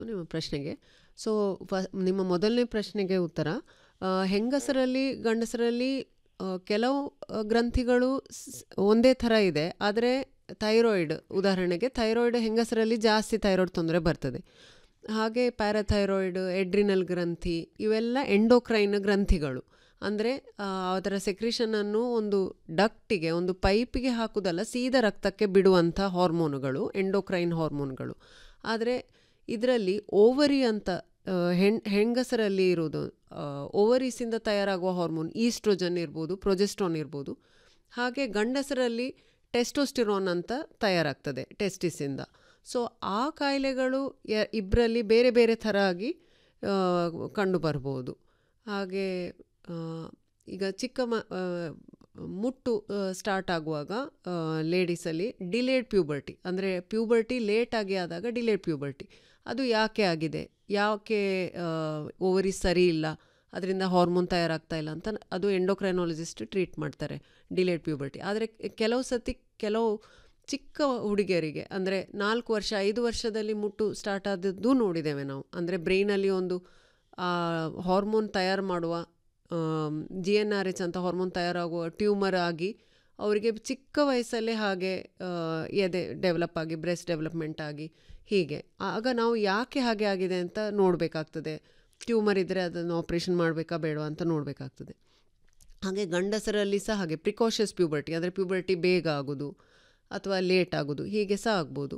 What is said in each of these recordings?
ನಿಮ್ಮ ಪ್ರಶ್ನೆಗೆ ಸೊ ಫ ನಿಮ್ಮ ಮೊದಲನೇ ಪ್ರಶ್ನೆಗೆ ಉತ್ತರ ಆ, ಹೆಂಗಸರಲ್ಲಿ ಗಂಡಸರಲ್ಲಿ ಆ, ಕೆಲವು ಆ, ಗ್ರಂಥಿಗಳು ಸ್- ಒಂದೇ ಥರ ಇದೆ ಆದರೆ ಥೈರಾಯ್ಡ್ ಉದಾಹರಣೆಗೆ ಥೈರಾಯ್ಡ್ ಹೆಂಗಸರಲ್ಲಿ ಜಾಸ್ತಿ ಥೈರಾಯ್ಡ್ ತೊಂದರೆ ಬರ್ತದೆ ಹಾಗೆ ಪ್ಯಾರಾಥೈರಾಯ್ಡ್ ಎಡ್ರಿನಲ್ ಗ್ರಂಥಿ ಇವೆಲ್ಲ ಎಂಡೋಕ್ರೈನ್ ಗ್ರಂಥಿಗಳು ಅಂದರೆ ಅದರ ಸೆಕ್ರಿಷನನ್ನು ಒಂದು ಡಕ್ಟಿಗೆ ಒಂದು ಪೈಪಿಗೆ ಹಾಕುವುದಲ್ಲ ಸೀದಾ ರಕ್ತಕ್ಕೆ ಬಿಡುವಂಥ ಹಾರ್ಮೋನುಗಳು ಎಂಡೋಕ್ರೈನ್ ಹಾರ್ಮೋನ್ಗಳು ಆದರೆ ಇದರಲ್ಲಿ ಓವರಿ ಅಂತ ಆ, ಹೆಣ್ ಹೆಂಗಸರಲ್ಲಿ ಇರೋದು ಓವರೀಸಿಂದ ತಯಾರಾಗುವ ಹಾರ್ಮೋನ್ ಈಸ್ಟ್ರೋಜನ್ ಇರ್ಬೋದು ಪ್ರೊಜೆಸ್ಟ್ರಾನ್ ಇರ್ಬೋದು ಹಾಗೆ ಗಂಡಸರಲ್ಲಿ ಟೆಸ್ಟೋಸ್ಟಿರೋನ್ ಅಂತ ತಯಾರಾಗ್ತದೆ ಟೆಸ್ಟಿಸಿಂದ ಸೊ ಆ ಕಾಯಿಲೆಗಳು ಯ ಇಬ್ಬರಲ್ಲಿ ಬೇರೆ ಬೇರೆ ಥರ ಆಗಿ ಆ, ಕಂಡು ಬರ್ಬೋದು ಹಾಗೆ ಆ, ಈಗ ಚಿಕ್ಕ ಮ ಆ, ಮುಟ್ಟು ಸ್ಟಾರ್ಟ್ ಆಗುವಾಗ ಲೇಡೀಸಲ್ಲಿ ಡಿಲೇಡ್ ಪ್ಯೂಬರ್ಟಿ ಅಂದರೆ ಪ್ಯೂಬರ್ಟಿ ಲೇಟಾಗಿ ಆದಾಗ ಡಿಲೇಡ್ ಪ್ಯೂಬರ್ಟಿ ಅದು ಯಾಕೆ ಆಗಿದೆ ಯಾಕೆ ಓವರಿ ಸರಿ ಇಲ್ಲ ಅದರಿಂದ ಹಾರ್ಮೋನ್ ತಯಾರಾಗ್ತಾ ಇಲ್ಲ ಅಂತ ಅದು ಎಂಡೋಕ್ರೈನಾಲಜಿಸ್ಟ್ ಟ್ರೀಟ್ ಮಾಡ್ತಾರೆ ಡಿಲೇಡ್ ಪ್ಯೂಬರ್ಟಿ ಆದರೆ ಕೆಲವು ಸತಿ ಕೆಲವು ಚಿಕ್ಕ ಹುಡುಗಿಯರಿಗೆ ಅಂದರೆ ನಾಲ್ಕು ವರ್ಷ ಐದು ವರ್ಷದಲ್ಲಿ ಮುಟ್ಟು ಸ್ಟಾರ್ಟ್ ಆದದ್ದು ನೋಡಿದ್ದೇವೆ ನಾವು ಅಂದರೆ ಬ್ರೈನಲ್ಲಿ ಒಂದು ಹಾರ್ಮೋನ್ ತಯಾರು ಮಾಡುವ ಜಿ ಎನ್ ಆರ್ ಎಚ್ ಅಂತ ಹಾರ್ಮೋನ್ ತಯಾರಾಗುವ ಟ್ಯೂಮರ್ ಆಗಿ ಅವರಿಗೆ ಚಿಕ್ಕ ವಯಸ್ಸಲ್ಲೇ ಹಾಗೆ ಆ, ಎದೆ ಡೆವಲಪ್ ಆಗಿ ಬ್ರೆಸ್ಟ್ ಡೆವಲಪ್ಮೆಂಟ್ ಆಗಿ ಹೀಗೆ ಆಗ ನಾವು ಯಾಕೆ ಹಾಗೆ ಆಗಿದೆ ಅಂತ ನೋಡಬೇಕಾಗ್ತದೆ ಟ್ಯೂಮರ್ ಇದ್ದರೆ ಅದನ್ನು ಆಪ್ರೇಷನ್ ಮಾಡಬೇಕಾ ಬೇಡವಾ ಅಂತ ನೋಡಬೇಕಾಗ್ತದೆ ಹಾಗೆ ಗಂಡಸರಲ್ಲಿ ಸಹ ಹಾಗೆ ಪ್ರಿಕಾಷಸ್ ಪ್ಯೂಬರ್ಟಿ ಅಂದರೆ ಪ್ಯೂಬರ್ಟಿ ಬೇಗ ಆಗೋದು ಅಥವಾ ಲೇಟ್ ಆಗೋದು ಹೀಗೆ ಸಹ ಆಗ್ಬೋದು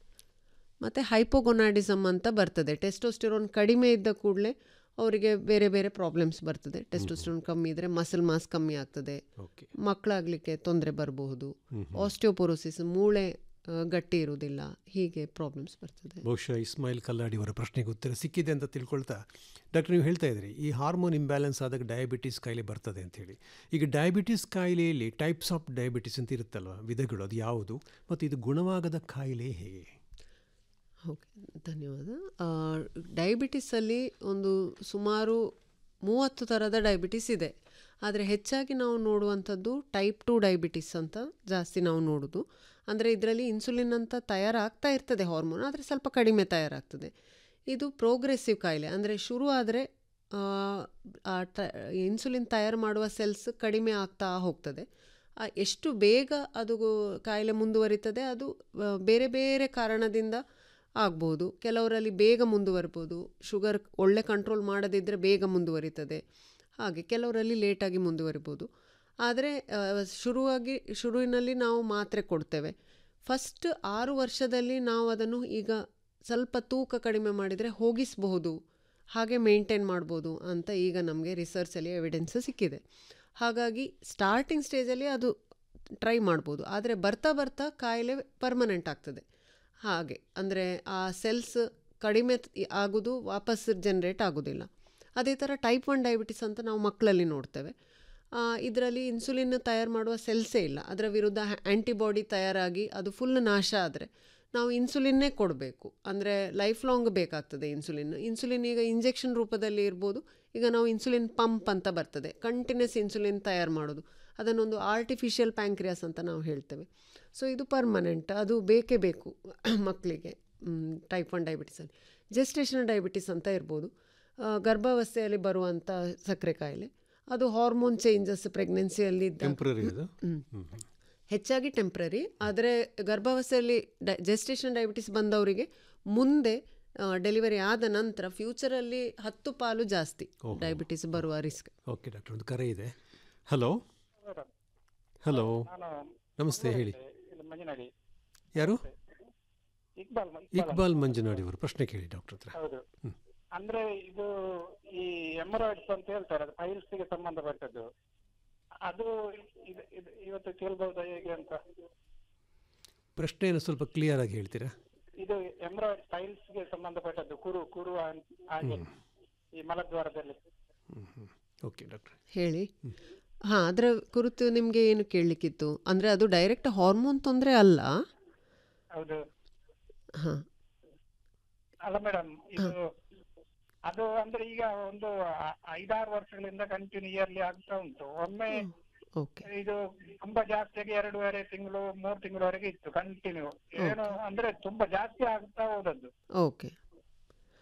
ಮತ್ತು ಹೈಪೋಗೊನಾಡಿಸಮ್ ಅಂತ ಬರ್ತದೆ ಟೆಸ್ಟೋಸ್ಟಿರೋನ್ ಕಡಿಮೆ ಇದ್ದ ಕೂಡಲೇ ಅವರಿಗೆ ಬೇರೆ ಬೇರೆ ಪ್ರಾಬ್ಲಮ್ಸ್ ಬರ್ತದೆ ಟೆಸ್ಟೋಸ್ಟಿರೋನ್ ಕಮ್ಮಿ ಇದ್ದರೆ ಮಸಲ್ ಮಾಸ್ ಕಮ್ಮಿ ಆಗ್ತದೆ ಓಕೆ ಮಕ್ಕಳಾಗಲಿಕ್ಕೆ ತೊಂದರೆ ಬರಬಹುದು ಆಸ್ಟಿಯೋಪೊರೋಸಿಸ್ ಮೂಳೆ ಆ, ಗಟ್ಟಿ ಇರುವುದಿಲ್ಲ ಹೀಗೆ ಪ್ರಾಬ್ಲಮ್ಸ್ ಬರ್ತದೆ ಬಹುಶಃ ಇಸ್ಮಾಯಿಲ್ ಕಲ್ಲಾಡಿ ಅವರ ಪ್ರಶ್ನೆಗೆ ಉತ್ತರ ಸಿಕ್ಕಿದೆ ಅಂತ ತಿಳ್ಕೊಳ್ತಾ ಡಾಕ್ಟರ್ ನೀವು ಹೇಳ್ತಾ ಇದ್ರಿ ಈ ಹಾರ್ಮೋನ್ ಇಂಬ್ಯಾಲೆನ್ಸ್ ಆದಾಗ ಡಯಾಬಿಟಿಸ್ ಕಾಯಿಲೆ ಬರ್ತದೆ ಅಂತೇಳಿ ಈಗ ಡಯಾಬಿಟಿಸ್ ಕಾಯಿಲೆಯಲ್ಲಿ ಟೈಪ್ಸ್ ಆಫ್ ಡಯಾಬಿಟಿಸ್ ಅಂತ ಇರುತ್ತಲ್ವ ವಿಧಗಳು ಅದು ಯಾವುದು ಮತ್ತು ಇದು ಗುಣವಾಗದ ಕಾಯಿಲೆ ಹೇಗೆ ಓಕೆ ಧನ್ಯವಾದ ಡಯಾಬಿಟಿಸಲ್ಲಿ ಒಂದು ಸುಮಾರು ಮೂವತ್ತು ಥರದ ಡಯಾಬಿಟಿಸ್ ಇದೆ ಆದರೆ ಹೆಚ್ಚಾಗಿ ನಾವು ನೋಡುವಂಥದ್ದು ಟೈಪ್ ಟು ಡಯಾಬಿಟಿಸ್ ಅಂತ ಜಾಸ್ತಿ ನಾವು ನೋಡೋದು ಅಂದರೆ ಇದರಲ್ಲಿ ಇನ್ಸುಲಿನ್ ಅಂತ ತಯಾರಾಗ್ತಾ ಇರ್ತದೆ ಹಾರ್ಮೋನ್ ಆದರೆ ಸ್ವಲ್ಪ ಕಡಿಮೆ ತಯಾರಾಗ್ತದೆ ಇದು ಪ್ರೋಗ್ರೆಸಿವ್ ಕಾಯಿಲೆ ಅಂದರೆ ಶುರು ಆದರೆ ಆ ಟ ಇನ್ಸುಲಿನ್ ತಯಾರು ಮಾಡುವ ಸೆಲ್ಸ್ ಕಡಿಮೆ ಆಗ್ತಾ ಹೋಗ್ತದೆ ಆ, ಎಷ್ಟು ಬೇಗ ಅದು ಕಾಯಿಲೆ ಮುಂದುವರಿತದೆ ಅದು ಆ, ಬೇರೆ ಬೇರೆ ಕಾರಣದಿಂದ ಆಗ್ಬೋದು ಕೆಲವರಲ್ಲಿ ಬೇಗ ಮುಂದುವರ್ಬೋದು ಶುಗರ್ ಒಳ್ಳೆ ಕಂಟ್ರೋಲ್ ಮಾಡದಿದ್ದರೆ ಬೇಗ ಮುಂದುವರಿತದೆ ಹಾಗೆ ಕೆಲವರಲ್ಲಿ ಲೇಟಾಗಿ ಮುಂದುವರಿಬೋದು ಆದರೆ ಆ, ಶುರುವಾಗಿ ಶುರುವಿನಲ್ಲಿ ನಾವು ಮಾತ್ರೆ ಕೊಡ್ತೇವೆ ಫಸ್ಟ್ ಆರು ವರ್ಷದಲ್ಲಿ ನಾವು ಅದನ್ನು ಈಗ ಸ್ವಲ್ಪ ತೂಕ ಕಡಿಮೆ ಮಾಡಿದರೆ ಹೋಗಿಸಬಹುದು ಹಾಗೆ ಮೇಂಟೈನ್ ಮಾಡ್ಬೋದು ಅಂತ ಈಗ ನಮಗೆ ರಿಸರ್ಚಲ್ಲಿ ಎವಿಡೆನ್ಸ್ ಸಿಕ್ಕಿದೆ ಹಾಗಾಗಿ ಸ್ಟಾರ್ಟಿಂಗ್ ಸ್ಟೇಜಲ್ಲಿ ಅದು ಟ್ರೈ ಮಾಡ್ಬೋದು ಆದರೆ ಬರ್ತಾ ಬರ್ತಾ ಕಾಯಿಲೆ ಪರ್ಮನೆಂಟ್ ಆಗ್ತದೆ ಹಾಗೆ ಅಂದರೆ ಆ ಸೆಲ್ಸ್ ಕಡಿಮೆ ತ್- ಆಗೋದು ವಾಪಸ್ ಜನ್ರೇಟ್ ಆಗೋದಿಲ್ಲ ಅದೇ ಥರ ಟೈಪ್ ಒನ್ ಡಯಾಬಿಟಿಸ್ ಅಂತ ನಾವು ಮಕ್ಕಳಲ್ಲಿ ನೋಡ್ತೇವೆ ಇದರಲ್ಲಿ ಇನ್ಸುಲಿನ್ ತಯಾರು ಮಾಡುವ ಸೆಲ್ಸೇ ಇಲ್ಲ ಅದರ ವಿರುದ್ಧ ಆ್ಯಂಟಿಬಾಡಿ ತಯಾರಾಗಿ ಅದು ಫುಲ್ ನಾಶ ಆದರೆ ನಾವು ಇನ್ಸುಲಿನ್ನೇ ಕೊಡಬೇಕು ಅಂದರೆ ಲೈಫ್ ಲಾಂಗ್ ಬೇಕಾಗ್ತದೆ ಇನ್ಸುಲಿನ್ ಇನ್ಸುಲಿನ್ ಈಗ ಇಂಜೆಕ್ಷನ್ ರೂಪದಲ್ಲಿ ಇರ್ಬೋದು ಈಗ ನಾವು ಇನ್ಸುಲಿನ್ ಪಂಪ್ ಅಂತ ಬರ್ತದೆ ಕಂಟಿನ್ಯೂಸ್ ಇನ್ಸುಲಿನ್ ತಯಾರು ಮಾಡೋದು ಅದನ್ನೊಂದು ಆರ್ಟಿಫಿಷಿಯಲ್ ಪ್ಯಾಂಕ್ರಿಯಾಸ್ ಅಂತ ನಾವು ಹೇಳ್ತೇವೆ ಸೊ ಇದು ಪರ್ಮನೆಂಟ್ ಅದು ಬೇಕೇ ಬೇಕು ಮಕ್ಕಳಿಗೆ ಟೈಪ್ ಒನ್ ಡಯಾಬಿಟಿಸಲ್ಲಿ ಜೆಸ್ಟೇಷನಲ್ ಡಯಾಬಿಟಿಸ್ ಅಂತ ಇರ್ಬೋದು ಆ, ಗರ್ಭಾವಸ್ಥೆಯಲ್ಲಿ ಬರುವಂಥ ಸಕ್ಕರೆ ಕಾಯಿಲೆ ಅದು ಹಾರ್ಮೋನ್ ಚೇಂಜಸ್ ಪ್ರೆಗ್ನೆನ್ಸಿಯಲ್ಲಿ ಇದ್ದ ಟೆಂಪ್ರರಿ ಅದು ಹೆಚ್ಚಾಗಿ ಟೆಂಪ್ರರಿ ಆದರೆ ಗರ್ಭಾವಸ್ಥೆಯಲ್ಲಿ ಡೈ ಜೆಸ್ಟೇಷನ್ ಡಯಾಬಿಟಿಸ್ ಬಂದವರಿಗೆ ಮುಂದೆ ಡೆಲಿವರಿ ಆದ ನಂತರ ಫ್ಯೂಚರಲ್ಲಿ ಹತ್ತು ಪಾಲು ಜಾಸ್ತಿ ಡಯಾಬಿಟಿಸ್ ಬರುವ ರಿಸ್ಕ್ ಓಕೆ ಡಾಕ್ಟರ್ ಒಂದು ಕರೆ ಇದೆ ಹಲೋ ಹಲೋ ನಾನು ನಮಸ್ತೆ ಹೇಳಿ ಇಲ್ಲಿ ಮಂಜನಾಡಿ ಯಾರು ಇಕ್ಬಾಲ್ ಮ- ಇಕ್ಬಾಲ್ ಮಂಜುನಾಡಿ ಅವರು ಪ್ರಶ್ನೆ ಕೇಳಿ ಡಾಕ್ಟರ್ ಹತ್ರ ಹೌದು ಅಂದ್ರೆ ಇದು ಈ ಎಮರಾಯ್ಡ್ಸ್ ಅಂತ ಹೇಳ್ತಾರೆ ಅದು ಫೈಲ್ಸ್ ಗೆ ಸಂಬಂಧಪಟ್ಟದ್ದು ಅದು ಇದು- ಇದು- ಇವತ್ತು ಕೇಳ್ಬಹುದಾ ಹೇಗೆ ಅಂತ ಪ್ರಶ್ನೆಯನ್ನು ಸ್ವಲ್ಪ ಕ್ಲಿಯರ್ ಆಗಿ ಹೇಳ್ತೀರಾ ಇದು ಎಮರಾಯ್ಡ್ ಫೈಲ್ಸ್ ಗೆ ಸಂಬಂಧಪಟ್ಟದ್ದು ಕುರು ಕುರು ಅನ್- ಹಾಗೆ ಈ ಮಲದ್ವಾರದಲ್ಲಿ ಹ್ಞೂ ಹ್ಞೂ ಓಕೆ ಡಾಕ್ಟರ್ ಹೇಳಿ ಹಾಂ ಅದರ ಕುರಿತು ನಿಮಗೆ ಏನು ಕೇಳಲಿಕ್ಕಿತ್ತು ಅಂದರೆ ಅದು ಡೈರೆಕ್ಟ್ ಹಾರ್ಮೋನ್ ತೊಂದರೆ ಅಲ್ಲ ಹೌದು ಹಾಂ ಅಲ್ಲ ಮೇಡಮ್ ಇದು ಅದು ಅಂದ್ರೆ ಈಗ ಒಂದು ಆ- ಐದಾರು ವರ್ಷಗಳಿಂದ ಕಂಟಿನ್ಯೂ ಇಯರ್ಲಿ ಆಗ್ತಾ ಉಂಟು ಒಮ್ಮೆ ಓಕೆ ಇದು ತುಂಬಾ ಜಾಸ್ತಿಯಾಗಿ ಎರಡೂವರೆ ತಿಂಗಳು ಮೂರು ತಿಂಗಳವರೆಗೆ ಇತ್ತು ಕಂಟಿನ್ಯೂ ಏನು ಅಂದ್ರೆ ತುಂಬಾ ಜಾಸ್ತಿ ಆಗ್ತಾ ಹೋದದ್ದು ಓಕೆ